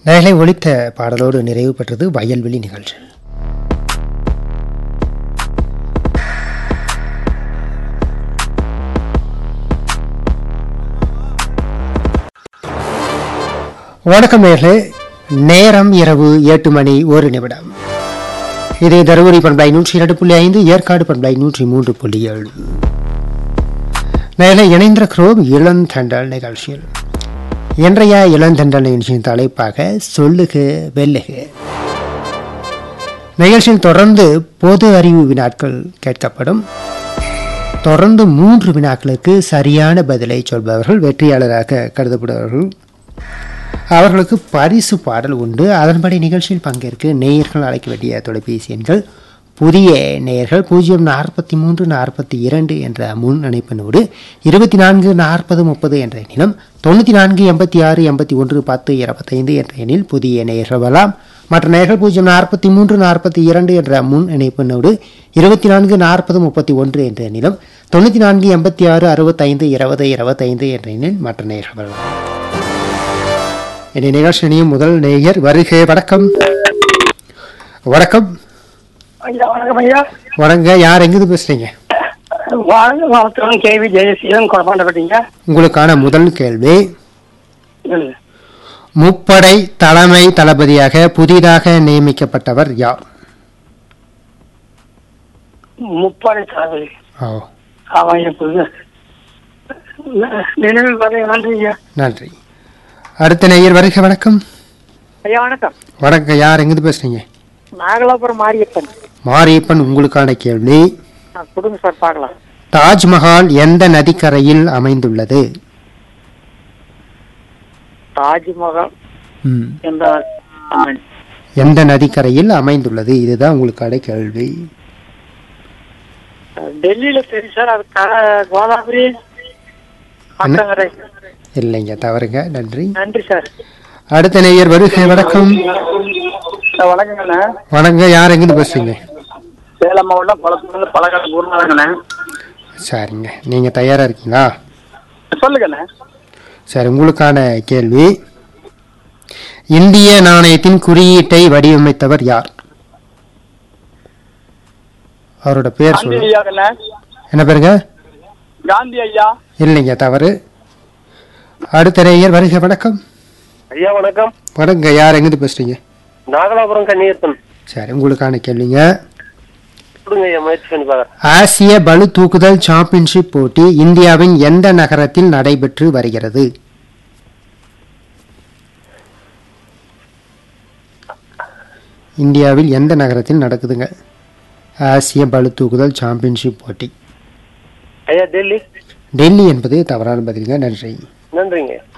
நேரலை ஒழித்த பாடலோடு நிறைவு பெற்றது வயல்வெளி நிகழ்ச்சி வணக்கம் நேர்களே நேரம் இரவு எட்டு மணி ஒரு நிமிடம் இது தருமபுரி பண்பலை நூற்றி இரண்டு புள்ளி ஐந்து ஏற்காடு பண்பலை நூற்றி மூன்று புள்ளி ஏழு நேரில் இணைந்திருக்கிறோம் இளந்தண்டல் நிகழ்ச்சியில் இன்றைய இளந்தண்டல் நிகழ்ச்சியின் தலைப்பாக சொல்லுக வெல்லுக நிகழ்ச்சியில் தொடர்ந்து பொது அறிவு வினாட்கள் கேட்கப்படும் தொடர்ந்து மூன்று வினாக்களுக்கு சரியான பதிலை சொல்பவர்கள் வெற்றியாளராக கருதப்படுபவர்கள் அவர்களுக்கு பரிசு பாடல் உண்டு அதன்படி நிகழ்ச்சியில் பங்கேற்க நேயர்கள் அழைக்க வேண்டிய தொலைபேசி எண்கள் புதிய நேயர்கள் பூஜ்ஜியம் நாற்பத்தி மூன்று நாற்பத்தி இரண்டு என்ற முன் இணைப்பினோடு இருபத்தி நான்கு நாற்பது முப்பது என்ற எண்ணிலும் தொண்ணூற்றி நான்கு எண்பத்தி ஆறு எண்பத்தி ஒன்று பத்து இருபத்தைந்து என்ற எண்ணில் புதிய நேயர்கள் வரலாம் மற்ற நேயர்கள் பூஜ்ஜியம் நாற்பத்தி மூன்று நாற்பத்தி இரண்டு என்ற முன் இணைப்பினோடு இருபத்தி நான்கு நாற்பது முப்பத்தி ஒன்று என்ற எண்ணிலும் தொண்ணூற்றி நான்கு எண்பத்தி ஆறு அறுபத்தைந்து இருபது இருபத்தைந்து என்ற எண்ணில் மற்ற நேயர்கள் வரலாம் என்னை நிகழ்ச்சியும் முதல் நேயர் வருகை வணக்கம் வணக்கம் ஐயா வணக்கம் ஐயா வணங்க யார் எங்கிருந்து பேசுறீங்க வாழ்க வாழ்த்துடன் கேவி ஜெயசீலன் குழப்பாண்டப்பட்டீங்க உங்களுக்கான முதல் கேள்வி முப்படை தலைமை தளபதியாக புதிதாக நியமிக்கப்பட்டவர் யார் முப்படை தளபதி ஓ அவன் எப்போது நினைவில் வர நன்றி ஐயா நன்றி அடுத்த நேயர் வருகை வணக்கம் ஐயா வணக்கம் வணக்கம் யார் எங்கிருந்து பேசுறீங்க நாகலாபுரம் மாரியப்பன் மாரியப்பன் உங்களுக்கான கேள்வி ஆ, கொடுங்க சார் பார்க்கலாம் தாஜ்மஹால் எந்த நதிக்கரையில் அமைந்துள்ளது தாஜ்மஹால் ம். என்ற ஆமாம். எந்த நதிக்கரையில் அமைந்துள்ளது இதுதான் உங்களுக்கான கேள்வி டெல்லியில சரி சார் அது க- கோதாவரி பக்கங்கரை இல்லைங்க தவறுங்க நன்றி நன்றி சார் அடுத்த நேயர் வருகை வணக்கம் வணக்கங்கண்ணே வணங்க யார் எங்கிருந்து பேசுறீங்க சேலம் மாவட்டம் குளத்துல பழக்காடு குருநாதங்கண்ணே சரிங்க நீங்க தயாரா இருக்கீங்களா சொல்லுங்கண்ணே சரி உங்களுக்கான கேள்வி இந்திய நாணயத்தின் குறியீட்டை வடிவமைத்தவர் யார் அவரோட பேர் காந்தி சொல்லு ஐயாங்கண்ணே என்ன பேருங்க காந்தி ஐயா இல்லைங்க தவறு அடுத்த நேயர் வருகை வணக்கம் ஐயா வணக்கம் வணங்க யார் எங்கிருந்து பேசுறீங்க நாகலாபுரம் கன்னியப்பன் சரி உங்களுக்கான கேள்விங்க கொடுங்க ஐயா முயற்சி பண்ணி பார்க்குறேன் ஆசிய பளு தூக்குதல் சாம்பியன்ஷிப் போட்டி இந்தியாவின் எந்த நகரத்தில் நடைபெற்று வருகிறது இந்தியாவில் எந்த நகரத்தில் நடக்குதுங்க ஆசிய பளு தூக்குதல் சாம்பியன்ஷிப் போட்டி ஐயா டெல்லி டெல்லி என்பது தவறான பதிலுங்க நன்றி நன்றிங்க